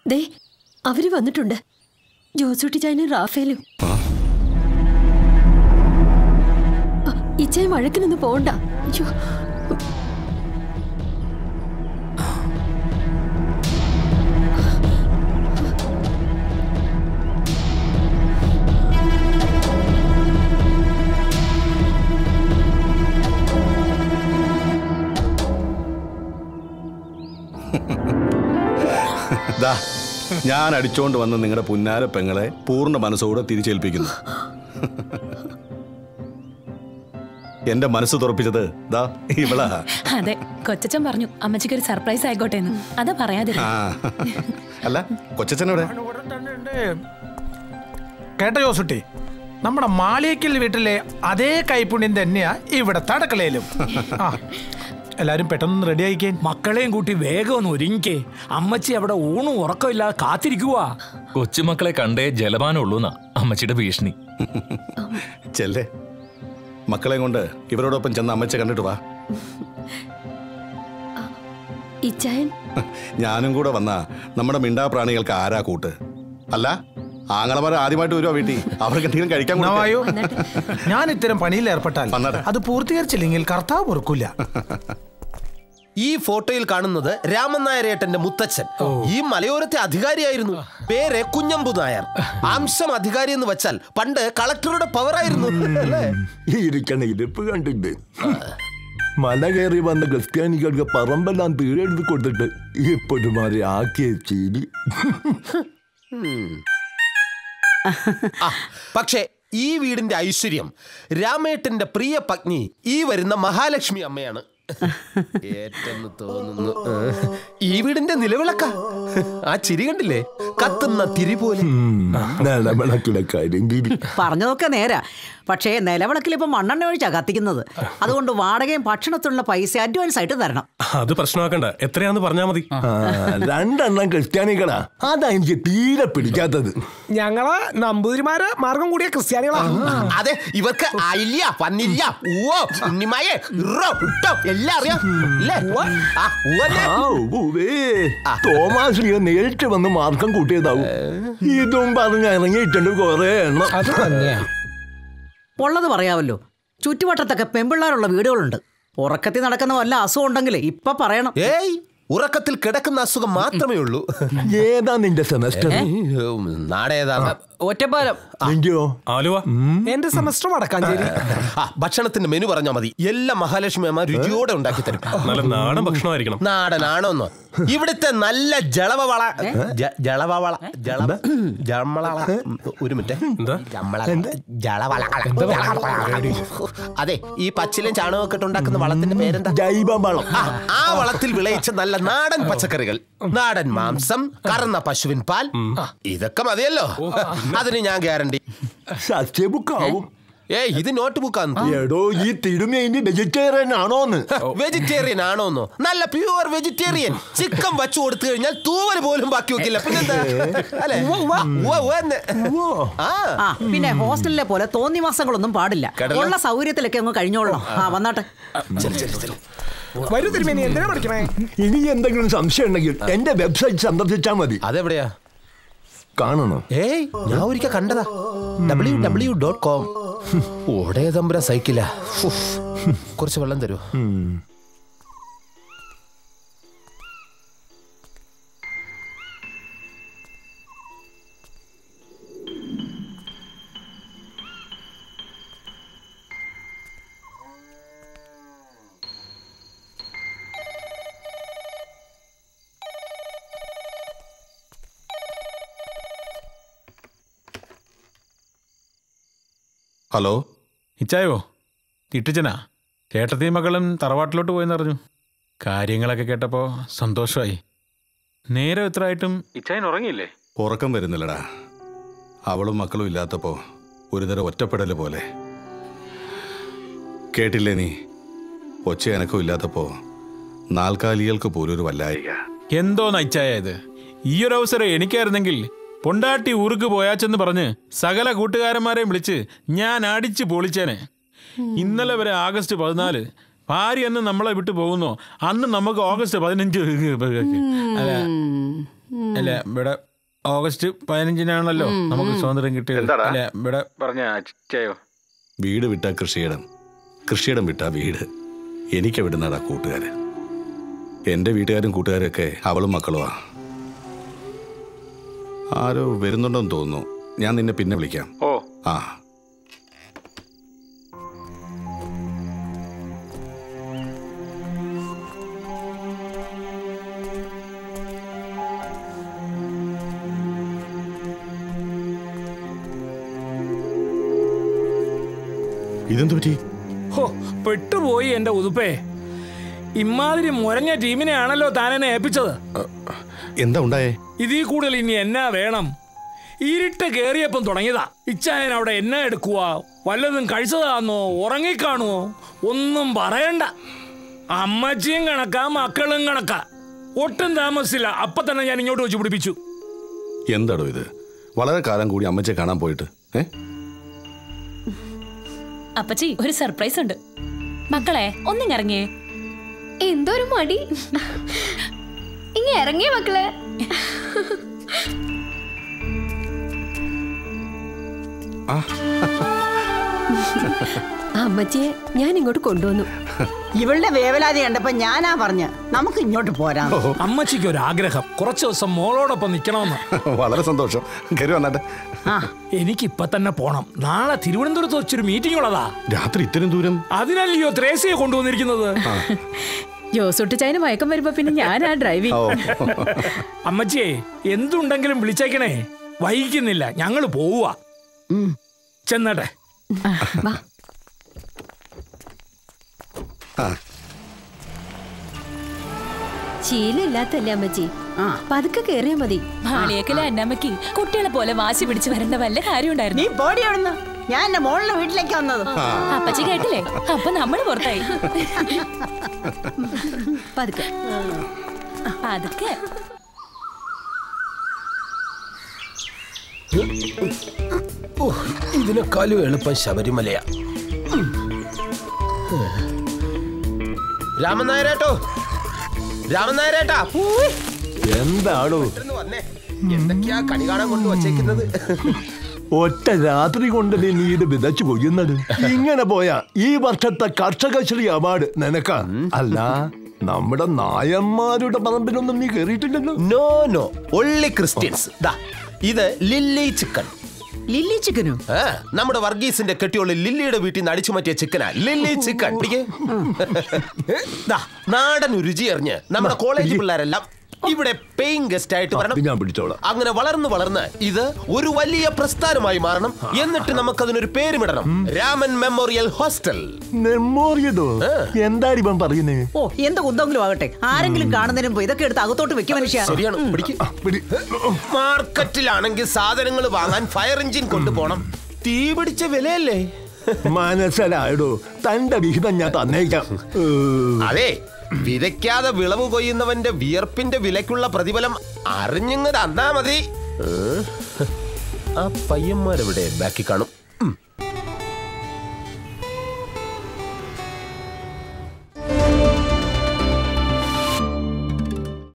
ദേ അവര് വന്നിട്ടുണ്ട് ജോസൂട്ടി ചായനും റാഫേലും ആ, ഇച്ചായ വഴക്കിനൊന്നും പോണ്ട അയ്യോ ദാ ഞാൻ അടിച്ചോണ്ട് വന്ന് നിങ്ങളുടെ പുന്നാര പെങ്ങളെ പൂർണ്ണ മനസ്സോടെ തിരിച്ചേൽപ്പിക്കുന്നു എന്റെ മനസ്സ് തുറപ്പിച്ചത് ദാ ഇവളാ അതെ കൊച്ചച്ചൻ പറഞ്ഞു അമ്മച്ചിക്ക് ഒരു സർപ്രൈസ് ആയിക്കോട്ടെ എന്ന് അതാ പറയാതിരുന്നു ആ അല്ല കൊച്ചച്ഛനവിടെ കേട്ടോ ജോസുട്ടി നമ്മുടെ മാളിയക്കൽ വീട്ടിലെ അതേ കൈപ്പുണ്യം തന്നെയാ ഇവിടെ തടക്കളയിലും ആ എല്ലാരും പെട്ടെന്ന് റെഡി ആയിക്കേ മക്കളെയും കൂട്ടി വേഗം ഒന്ന് ഒരുങ്ങിക്കേ അമ്മച്ചി അവിടെ ഊണും ഉറക്കമില്ലാതെ കാത്തിരിക്കുവാ കൊച്ചുമക്കളെ കണ്ടേ ജലപാനമുള്ളൂന്നാ അമ്മച്ചിയുടെ ഭീഷണി ചെല്ലേ മക്കളെ കൊണ്ട് ഇവരോടൊപ്പം ചെന്ന് അമ്മച്ച കണ്ടിട്ട് വാ ഇച്ചായൻ ഞാനും കൂടെ വന്ന നമ്മുടെ മിണ്ടാ പ്രാണികൾക്ക് ആരാ കൂട്ട് അല്ല ആങ്ങളമാരെ ആദ്യമായിട്ട് വരുവാ വീട്ടിൽ അവർക്ക് എന്തെങ്കിലും കഴിക്കാൻ കൊടുക്ക്. നവായോ ഞാൻ ഇത്തരം പണിയിൽ ഏർപ്പെട്ടാൽ അത് പൂർത്തീകരിച്ചില്ലെങ്കിൽ കർത്താവ് പൊറുക്കൂല ഈ ഫോട്ടോയിൽ കാണുന്നത് രാമൻ നായരേട്ടന്റെ മുത്തച്ഛൻ ഈ മലയോരത്തെ അധികാരിയായിരുന്നു പേര് കുഞ്ഞമ്പു നായർ അംശം അധികാരി എന്ന് വെച്ചാൽ പണ്ട് കളക്ടറുടെ പവർ ആയിരുന്നു അല്ലേ ഇരിക്കണ ഇരിപ്പ് കണ്ടിട്ട് മല കയറി വന്ന ക്രിസ്ത്യാനികൾക്ക് പറമ്പെല്ലാം തീരെടുത്ത് കൊടുത്തിട്ട് ഇപ്പൊരുമാറി ആക്കിയ ചിരി ആ, പക്ഷേ ഈ വീടിന്റെ ഐശ്വര്യം രാമേട്ടന്റെ പ്രിയ പത്നി ഈ വരുന്ന മഹാലക്ഷ്മി അമ്മയാണ് ഏറ്റെന്ന് തോന്നുന്നു ഈ വീടിന്റെ നിലവിളക്ക ആ ചിരി കണ്ടില്ലേ കത്തുന്ന തിരി പോലെ നിലവിളക്കിലെ കാര്യം തിരി പറഞ്ഞതൊക്കെ നേരാ പക്ഷേ നിലവിളക്കിൽ ഇപ്പൊ മണ്ണെണ്ണ ഒഴിച്ചാ കത്തിക്കുന്നത് അതുകൊണ്ട് വാടകയും ഭക്ഷണത്തിനുള്ള പൈസ അഡ്വാൻസ് ആയിട്ട് തരണം അത് പ്രശ്നമാക്കണ്ട എത്രയാന്ന് പറഞ്ഞാ മതി രണ്ടെണ്ണം ക്രിസ്ത്യാനികളാ അതാ എനിക്ക് തീരെ പിടിക്കാത്തത് ഞങ്ങള് നമ്പൂതിരിമാര് മാർഗം കൂടിയ ക്രിസ്ത്യാനികളാ അതെ ഇവർക്ക് അയില്ല പന്നില്ല ഊവോ ഉണ്ണിമായെ ഇറോ ഇട്ടോ എല്ലാം അറിയാം ഇല്ലേ ആ, ഉവ്വല്ലേ? ആ, ഉവ്വേ. തോമാസ് ലീഗ നേരിട്ട് വന്ന് മാർക്കം കൂട്ടിയതാവും ഇതും പറഞ്ഞ് ഇറങ്ങിയിട്ടുണ്ട് കൊറേ എണ്ണം അത് തന്നെയാ ഉള്ളത് പറയാമല്ലോ ചുറ്റുവട്ടത്തൊക്കെ പെമ്പിള്ളാരുള്ള വീടുകളുണ്ട് ഉറക്കത്തിൽ നടക്കുന്ന വല്ല അസുഖം ഉണ്ടെങ്കിൽ ഇപ്പൊ പറയണം ഏയ് ഉറക്കത്തിൽ കിടക്കുന്ന അസുഖം മാത്രമേ ഉള്ളൂ ഏതാ നിന്റെ സെമസ്റ്റർ നാടേതാണ് ഒറ്റപ്പാലം നിന്റെയോ ആലുവ എന്റെ സെമസ്റ്റർ വടക്കാഞ്ചേരി ആ ഭക്ഷണത്തിന്റെ മെനു പറഞ്ഞാൽ മതി എല്ലാ മഹാലക്ഷ്മി അമ്മ രുചിയോടെ ഉണ്ടാക്കി തരും നല്ല നാടൻ ഭക്ഷണമായിരിക്കണം നാടനാണോന്നോ ഇവിടുത്തെ നല്ല ജളവള ജ- ജളവള ജള ജമള ഒരു മിനിറ്റ് ജമള ജളവള അതെ ഈ പച്ചിലും ചാണകമൊക്കെ ഇട്ട് ഉണ്ടാക്കുന്ന വളത്തിന്റെ പേരെന്താ ജൈവ വളം ആ, ആ വളത്തിൽ വിളയിച്ച നല്ല നാടൻ പച്ചക്കറികൾ നാടൻ മാംസം കറന്ന പശുവിൻ പാൽ ആ, ഇതൊക്കെ മതിയല്ലോ അതിന് ഞാൻ ഗ്യാരണ്ടി സസ്യബുക്കാവും ഏയ് ഇത് നോട്ട് ബുക്കാന്ന് എടോ ഈ തിരുമേനി വെജിറ്റേറിയൻ ആണോന്ന് വെജിറ്റേറിയൻ ആണോന്നോ നല്ല പ്യൂർ വെജിറ്റേറിയൻ ചിക്കൻ വച്ചു കൊടുത്തു കഴിഞ്ഞാൽ തൂവൽ പോലും ബാക്കി വെക്കില്ല പിന്നെന്താ അല്ലേ ഉവ്വ, ഉവ്വ് എന്ന്. ആ ആ പിന്നെ ഹോസ്റ്റലിലെ പോലെ തോന്നി മാസങ്ങളൊന്നും പാടില്ല കേട്ടല്ലോ. ഉള്ള സൗകര്യത്തിലൊക്കെ അങ്ങ് കഴിഞ്ഞോളണം ആ വന്നാട്ടെ വരൂ തിരുമേനി എന്തിനാ പഠിക്കണേ ഇനി എന്തെങ്കിലും സംശയം ഉണ്ടെങ്കിൽ എന്റെ വെബ്സൈറ്റ് സന്ദർശിച്ചാൽ മതി അതെവിടെയാ കാണണോ ഏയ് ഞാൻ ഒരിക്കൽ കണ്ടതാ ഡബ്ല്യു ഡബ്ല്യു ഡോട്ട് കോം ഓടേ തമ്പുര സൈക്കിളാ ഉഫ്. കുറച്ച് വെള്ളം തരൂ ഹലോ ഇച്ചായോ ഇട്ടിച്ചനാ ചേട്ടത്തിയും മകളും തറവാട്ടിലോട്ട് പോയെന്നറിഞ്ഞു കാര്യങ്ങളൊക്കെ കേട്ടപ്പോ സന്തോഷമായി നേരം എത്ര ആയിട്ടും ഇച്ചായൻ ഉറങ്ങിയില്ലേ ഉറക്കം വരുന്നില്ലടാ അവളും മക്കളും ഇല്ലാത്തപ്പോ ഒരുതരം ഒറ്റപ്പെടൽ പോലെ കേട്ടില്ലേ നീ ഒച്ച എനക്കും ഇല്ലാത്തപ്പോ നാൽക്കാലികൾക്ക് പോലും ഒരു വല്ലായിക എന്തോ നയിച്ചായ ഇത് ഈ ഒരു അവസരം എനിക്കായിരുന്നെങ്കിൽ പൊണ്ടാട്ടി ഊർക്ക് പോയാച്ചെന്ന് പറഞ്ഞ് സകല കൂട്ടുകാരന്മാരെയും വിളിച്ച് ഞാൻ അടിച്ച് പൊളിച്ചേനെ ഇന്നലെ വരെ ആഗസ്റ്റ് പതിനാല് ഭാര്യ അന്ന് നമ്മളെ വിട്ടു പോകുന്നോ അന്ന് നമുക്ക് ഓഗസ്റ്റ് പതിനഞ്ച് അല്ല അല്ല ഇവിടെ ഓഗസ്റ്റ് പതിനഞ്ചിനാണല്ലോ നമുക്ക് സ്വാതന്ത്ര്യം കിട്ടിയത് എന്താടാ? അല്ല ഇവിടെ പറഞ്ഞ അച്ചയോ വീട് വിട്ട കൃഷിയിടം കൃഷിയിടം വിട്ട വീട് എനിക്ക് വിടുന്നടാ കൂട്ടുകാര് എൻ്റെ വീട്ടുകാരും കൂട്ടുകാരും ഒക്കെ അവളും മക്കളുമാ ആരോ വരുന്നുണ്ടെന്ന് തോന്നുന്നു ഞാൻ നിന്നെ പിന്നെ വിളിക്കാം ഓ ആ ഇതെന്തു പറ്റി ഹോ പെട്ടുപോയി എന്റെ ഉതുപ്പേ ഇമാതിരി മുരഞ്ഞ ടീമിനെയാണല്ലോ താനെന്നെ ഏൽപ്പിച്ചത് എന്താ ഉണ്ടായേ ഇതിൽ കൂടുതൽ ഇനി എന്നാ വേണം ഇരുട്ട് കേറിയപ്പം തുടങ്ങിയതാ ഇച്ചായൻ അവിടെ എന്നാ എടുക്കുക വല്ലതും കഴിച്ചതാന്നോ ഉറങ്ങിക്കാണുവോ ഒന്നും പറയണ്ട അമ്മച്ചിയും കണക്കാ മക്കളും കണക്കാ ഒട്ടും താമസിച്ചില്ല അപ്പൊ തന്നെ ഞാൻ ഇങ്ങോട്ട് വെച്ച് പിടിപ്പിച്ചു എന്താടോ ഇത് വളരെ കാലം കൂടി അമ്മച്ചെ കാണാൻ പോയിട്ട് ഏ അപ്പച്ചി ഒരു സർപ്രൈസ് ഉണ്ട് മക്കളെ ഒന്നിങ്ങിറങ്ങിയേ എന്തൊരു മടി ഇങ്ങ ഇറങ്ങിയ മക്കളെ ആ അമ്മച്ചിയെ ഞാൻ ഇങ്ങോട്ട് കൊണ്ടുവന്നു ഇവളുടെ വേവലാതി കണ്ടപ്പോ ഞാനാ പറഞ്ഞ നമുക്ക് ഇങ്ങോട്ട് പോരാ അമ്മച്ചിക്ക് ഒരു ആഗ്രഹം കുറച്ച് ദിവസം മോളോടൊപ്പം നിൽക്കണമെന്ന് വളരെ സന്തോഷം കയറി വന്നാട്ടെ ആ എനിക്ക് ഇപ്പൊ തന്നെ പോണം നാളെ തിരുവനന്തപുരത്ത് വെച്ചൊരു മീറ്റിംഗ് ഉള്ളതാ രാത്രി ഇത്രയും ദൂരം അതിനല്ലയോ ത്രേസിയെ കൊണ്ടുവന്നിരിക്കുന്നത് ജോസൂട്ടി ചായന് മയക്കം വരുമ്പോ പിന്നെ ഞാനാ ഡ്രൈവിംഗ് ഓ അമ്മച്ചിയെ എന്തുണ്ടെങ്കിലും വിളിച്ചേക്കണേ വൈകിക്കുന്നില്ല ഞങ്ങള് പോവുക ചെന്നട്ടെ വാ ആ ശീലമില്ലാത്തല്ലേ അമ്മച്ചി ആ പതുക്കെ കേറിയാ മതി ഭാളിയേക്കല അന്നമ്മക്ക് കുട്ടികളെ പോലെ വാശി പിടിച്ച് വരേണ്ട വല്ല കാര്യം നീ ഉണ്ടായിരുന്നു പോടി അവിടുന്ന് ഞാൻ എന്റെ മോളിന്റെ വീട്ടിലേക്ക് വന്നത് അപ്പച്ചി കേട്ടില്ലേ അപ്പൊ നമ്മള് പുറത്തായി പതുക്കെ അതൊക്കെ ഓ, ഇതിനേക്കാളും എളുപ്പം ശബരിമലയാ ഉം. രാമൻ നായരേട്ടോ രാമൻ നായരേട്ടാ ഊയ്. എന്താടോ ഇവിടുന്ന് വന്നേ എന്തൊക്കെയാ കണി കാണാൻ കൊണ്ട് വച്ചേക്കുന്നത് ഒറ്റ രാത്രി കൊണ്ട് നീ ഇത് വിതച്ചു കൊയ്യുന്നത് ഇങ്ങനെ പോയാ ഈ വർഷത്തെ കർഷകശ്രീ അവാർഡ് നിനക്കാ അല്ല നമ്മുടെ നായന്മാരുടെ പറമ്പിലൊന്നും നീ കയറിയിട്ടില്ലല്ലോ നോ നോ ഒള്ളി ക്രിസ്ത്യൻസ് ദാ ഇത് ലില്ലി ചിക്കൻ ലില്ലി ചിക്കനോ ആ, നമ്മുടെ വർഗീസിന്റെ കെട്ടിയുള്ള ലില്ലിയുടെ വീട്ടിൽ നിന്ന് അടിച്ചു മാറ്റിയ ചിക്കനാ ലില്ലി ചിക്കൻ പിടിക്ക്. ദാ, നാടൻ രുചി അറിഞ്ഞ് നമ്മുടെ കോളേജ് പിള്ളേരെല്ലാം ഇവിടെ പേയിങ് ഗസ്റ്റ് ആയിട്ട് വരണം ഇത് ഞാൻ പിടിച്ചോളാം അങ്ങനെ വളർന്ന് വളർന്ന് ഇത് ഒരു വലിയ പ്രസ്ഥാനമായി മാറണം എന്നിട്ട് നമുക്കതിനൊരു പേരുമിടണം രാമൻ മെമ്മോറിയൽ ഹോസ്റ്റൽ മെമ്മോറിയതോ എന്താടി ഇവൻ പറയുന്നേ ഓ എന്ത് കുന്തെങ്കിലും ആകട്ടെ ആരെങ്കിലും കാണുന്നതിന് മുമ്പ് ഇതൊക്കെ എടുത്ത് അകത്തോട്ട് വെക്കും മനുഷ്യ ശരിയാണ് പിടിക്ക്. പിടി. മാർക്കറ്റിലാണെങ്കിൽ സാധനങ്ങൾ വാങ്ങാൻ ഫയർ എഞ്ചിൻ കൊണ്ടുപോകണം തീ പിടിച്ച വിലയല്ലേ മനസ്സിലായടോ തന്റെ വിഹിതം ഞാൻ തന്നേക്കാം ഏ, അതെ വിതയ്ക്കാതെ വിളവ് കൊയ്യുന്നവന്റെ വിയർപ്പിന്റെ വിലക്കുള്ള പ്രതിഫലം അറിഞ്ഞിങ്ങ് തന്നാ മതി ഏ? ആ പയ്യന്മാരെവിടെ ബാക്കി കാണും